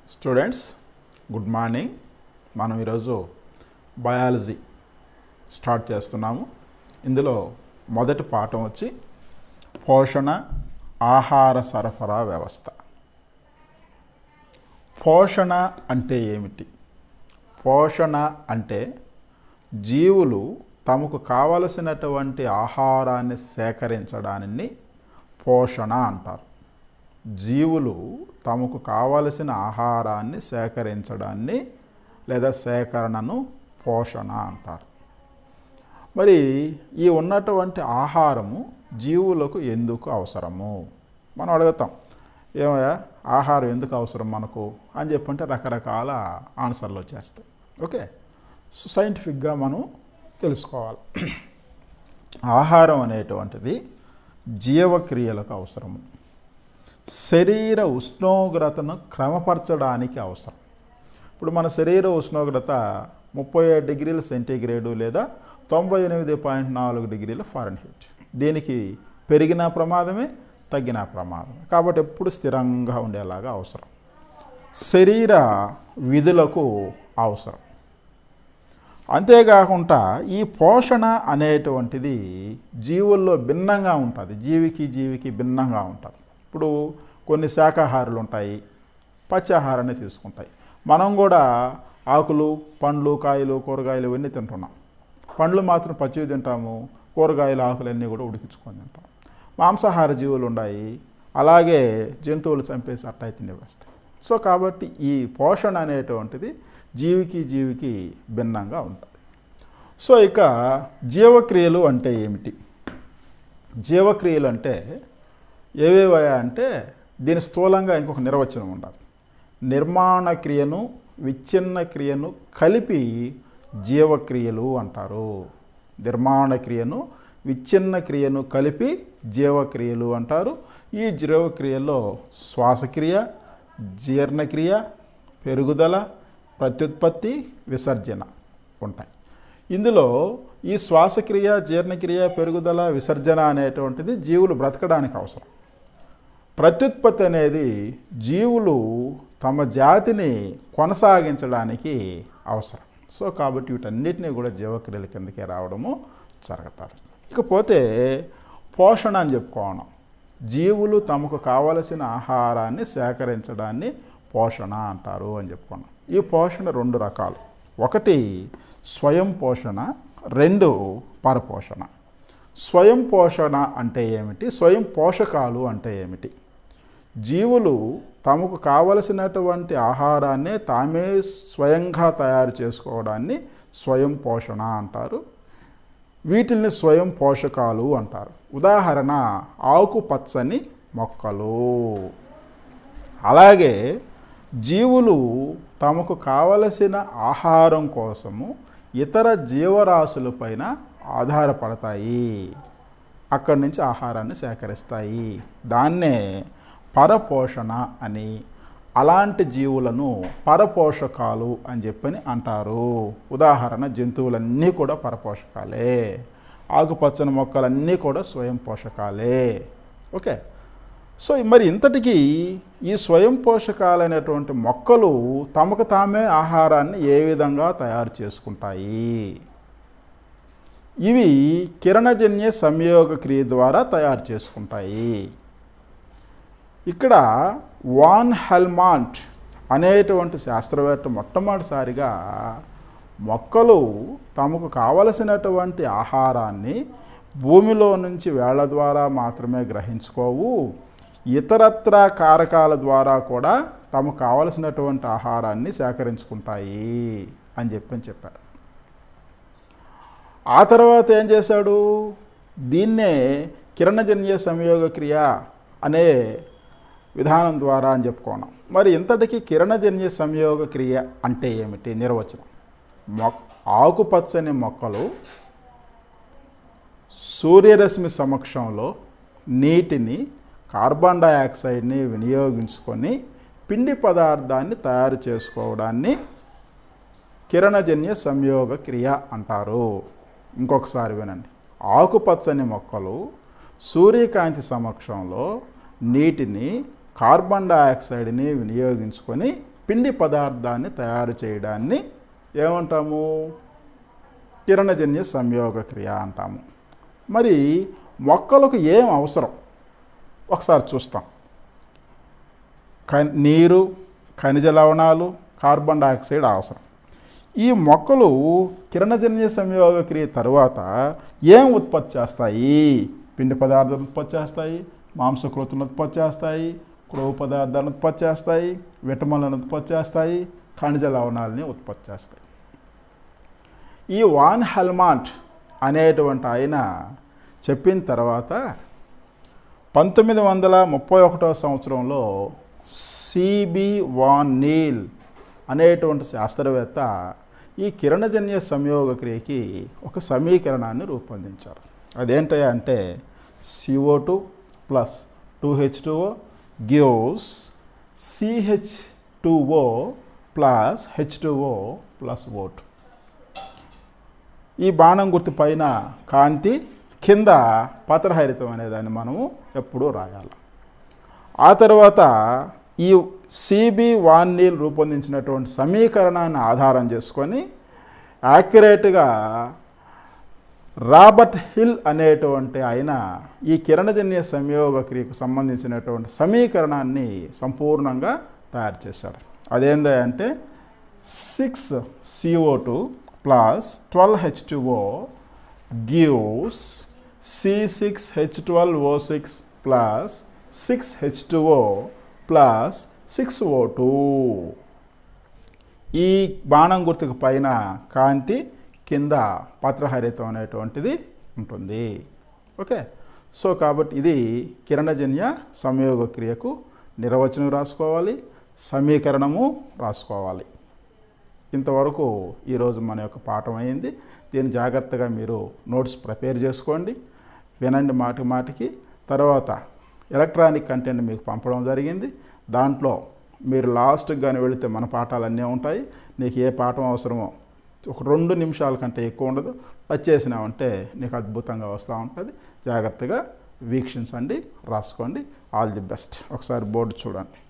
students good morning మనం ఈరోజు biology start చేస్తున్నాము ఇందులో మొదటి పాఠం వచ్చి పోషణ ఆహార సరఫరా వ్యవస్థ పోషణ అంటే ఏమిటి పోషణ అంటే జీవులు తమకు కావలసినటువంటి ఆహారాన్ని సేకరించడాన్ని పోషణ అంటారు జీవులు తమకు కావలసిన ఆహారాన్ని సేకరించడాన్ని లేదా సేకరణను పోషణ అంటారు మరి ఈ ఉన్నటువంటి ఆహారము జీవులకు ఎందుకు అవసరము మనం అడుగుతాం ఏమయ్యా ఆహారం ఎందుకు అవసరం మనకు అని చెప్పంటే రకరకాల ఆన్సర్లు వచ్చేస్తాయి ఓకే సో సైంటిఫిక్గా మనం తెలుసుకోవాలి ఆహారం అనేటువంటిది జీవక్రియలకు అవసరము శరీర ఉష్ణోగ్రతను క్రమపరచడానికి అవసరం ఇప్పుడు మన శరీర ఉష్ణోగ్రత ముప్పై ఏడు డిగ్రీల సెంటీగ్రేడు లేదా తొంభై ఎనిమిది పాయింట్ నాలుగు డిగ్రీల ఫారెన్హీట్ దీనికి పెరిగిన ప్రమాదమే తగ్గిన ప్రమాదమే కాబట్టి ఎప్పుడు స్థిరంగా ఉండేలాగా అవసరం శరీర విధులకు అవసరం అంతేకాకుండా ఈ పోషణ అనేటువంటిది జీవుల్లో భిన్నంగా ఉంటుంది జీవికి జీవికి భిన్నంగా ఉంటుంది ఇప్పుడు కొన్ని శాకాహారులు ఉంటాయి పచ్చాహారాన్ని తీసుకుంటాయి మనం కూడా ఆకులు పండ్లు కాయలు కూరగాయలు ఇవన్నీ తింటున్నాం పండ్లు మాత్రం పచ్చివి తింటాము కూరగాయలు ఆకులన్నీ కూడా ఉడికించుకొని తింటాం మాంసాహార జీవులు ఉన్నాయి అలాగే జంతువులు చంపేసి అట్టాయి తినేవేస్తాయి సో కాబట్టి ఈ పోషణ అనేటువంటిది జీవికి జీవికి భిన్నంగా ఉంటుంది సో ఇక జీవక్రియలు అంటే ఏమిటి జీవక్రియలు అంటే ఏవేవయా అంటే దీని స్థూలంగా ఇంకొక నిర్వచనం ఉండాలి నిర్మాణ క్రియను విచ్ఛిన్న క్రియను కలిపి జీవక్రియలు అంటారు నిర్మాణ క్రియను విచ్ఛిన్న క్రియను కలిపి జీవక్రియలు అంటారు ఈ జీవక్రియలో శ్వాసక్రియ జీర్ణక్రియ పెరుగుదల ప్రత్యుత్పత్తి విసర్జన ఉంటాయి ఇందులో ఈ శ్వాసక్రియ జీర్ణక్రియ పెరుగుదల విసర్జన అనేటువంటిది జీవులు బ్రతకడానికి అవసరం ప్రత్యుత్పత్తి అనేది జీవులు తమ జాతిని కొనసాగించడానికి అవసరం సో కాబట్టి వీటన్నిటినీ కూడా జీవక్రియల కిందకే రావడము జరుగుతారు ఇకపోతే పోషణ అని చెప్పుకోవడం జీవులు తమకు కావలసిన ఆహారాన్ని సేకరించడాన్ని పోషణ అంటారు అని చెప్పుకున్నాం ఈ పోషణ రెండు రకాలు ఒకటి స్వయం పోషణ రెండు పరపోషణ స్వయం పోషణ అంటే ఏమిటి స్వయం పోషకాలు అంటే ఏమిటి జీవులు తమకు కావలసినటువంటి ఆహారాన్ని తామే స్వయంగా తయారు చేసుకోవడాన్ని స్వయం పోషణ అంటారు వీటిని స్వయం పోషకాలు అంటారు ఉదాహరణ ఆకుపచ్చని మొక్కలు అలాగే జీవులు తమకు కావలసిన ఆహారం కోసము ఇతర జీవరాశులపైన ఆధారపడతాయి అక్కడి నుంచి ఆహారాన్ని సేకరిస్తాయి దాన్నే పరపోషణ అని అలాంటి జీవులను పరపోషకాలు అని చెప్పని అంటారు ఉదాహరణ జంతువులన్నీ కూడా పరపోషకాలే ఆకుపచ్చని మొక్కలన్నీ కూడా స్వయం పోషకాలే ఓకే సో మరి ఇంతటికీ ఈ స్వయం పోషకాలైనటువంటి మొక్కలు తమకు తామే ఆహారాన్ని ఏ విధంగా తయారు చేసుకుంటాయి ఇవి కిరణజన్య సంయోగ క్రియ ద్వారా తయారు చేసుకుంటాయి ఇక్కడ వాన్ హెల్మాంట్ అనేటువంటి శాస్త్రవేత్త మొట్టమొదటిసారిగా మొక్కలు తమకు కావలసినటువంటి ఆహారాన్ని భూమిలో నుంచి వేళ్ల ద్వారా మాత్రమే గ్రహించుకోవు ఇతరత్ర కారకాల ద్వారా కూడా తమకు కావలసినటువంటి ఆహారాన్ని సేకరించుకుంటాయి అని చెప్పని చెప్పాడు ఆ తర్వాత ఏం చేశాడు దీన్నే కిరణజన్య సంయోగ క్రియ అనే విధానం ద్వారా అని చెప్పుకున్నాం మరి ఇంతటికి కిరణజన్య సంయోగ క్రియ అంటే ఏమిటి నిర్వచనం మొక్ ఆకుపచ్చని మొక్కలు సూర్యరశ్మి సమక్షంలో నీటిని కార్బన్ డయాక్సైడ్ని వినియోగించుకొని పిండి పదార్థాన్ని తయారు చేసుకోవడాన్ని కిరణజన్య సంయోగ క్రియ అంటారు ఇంకొకసారి వినండి ఆకుపచ్చని మొక్కలు సూర్యకాంతి సమక్షంలో నీటిని కార్బన్ డయాక్సైడ్ని వినియోగించుకొని పిండి పదార్థాన్ని తయారు చేయడాన్ని ఏమంటాము కిరణజన్య సంయోగ క్రియ అంటాము మరి మొక్కలకు ఏం అవసరం ఒకసారి చూస్తాం క- నీరు ఖనిజ లవణాలు కార్బన్ డయాక్సైడ్ అవసరం ఈ మొక్కలు కిరణజన్య సంయోగ క్రియ తరువాత ఏం ఉత్పత్తి చేస్తాయి పిండి పదార్థాలు ఉత్పత్తి చేస్తాయి మాంసకృతులను ఉత్పత్తి చేస్తాయి క్రొవ్వు పదార్థాలను ఉత్పత్తి చేస్తాయి విటమిన్లను ఉత్పత్తి చేస్తాయి ఖనిజ లవణాలని ఉత్పత్తి చేస్తాయి ఈ వాన్ హెల్మాంట్ అనేటువంటి ఆయన చెప్పిన తర్వాత పంతొమ్మిది వందల ముప్పై ఒకటో సంవత్సరంలో సిబి వాన్ నీల్ అనేటువంటి శాస్త్రవేత్త ఈ కిరణజన్య సంయోగ క్రియకి ఒక సమీకరణాన్ని రూపొందించారు అదేంటయ్యా అంటే C O two plus two H two O gives C H two O plus H two O plus O two ఈ బాణం గుర్తు పైన కాంతి కింద పత్రహరితం అనేదాన్ని మనము ఎప్పుడూ రాయాలి ఆ తర్వాత ఈ సిబి వాన్నీల్ రూపొందించినటువంటి సమీకరణాన్ని ఆధారం చేసుకొని యాక్యురేట్గా రాబర్ట్ హిల్ అనేటువంటి ఆయన ఈ కిరణజన్య సంయోగ క్రియకు సంబంధించినటువంటి సమీకరణాన్ని సంపూర్ణంగా తయారు చేశాడు అదేంది అంటే six C O two plus twelve H two O gives C six H twelve O six plus six H two O plus six O two ఈ బాణం గుర్తుకు పైన కాంతి కింద పత్రహరితం అనేటువంటిది ఉంటుంది ఓకే సో కాబట్టి ఇది కిరణజన్య సంయోగ క్రియకు నిర్వచనం రాసుకోవాలి సమీకరణము రాసుకోవాలి ఇంతవరకు ఈరోజు మన యొక్క పాఠం అయింది దీన్ని జాగ్రత్తగా మీరు నోట్స్ ప్రిపేర్ చేసుకోండి వినండి మాటి మాటికి తర్వాత ఎలక్ట్రానిక్ కంటెంట్ మీకు పంపడం జరిగింది దాంట్లో మీరు లాస్ట్కి కానీ వెళితే మన పాఠాలన్నీ ఉంటాయి నీకు ఏ పాఠం అవసరమో ఒక రెండు నిమిషాల కంటే ఎక్కువ ఉండదు వచ్చేసినామంటే నీకు అద్భుతంగా వస్తూ ఉంటుంది జాగ్రత్తగా వీక్షించండి రాసుకోండి ఆల్ ది బెస్ట్ ఒకసారి బోర్డు చూడండి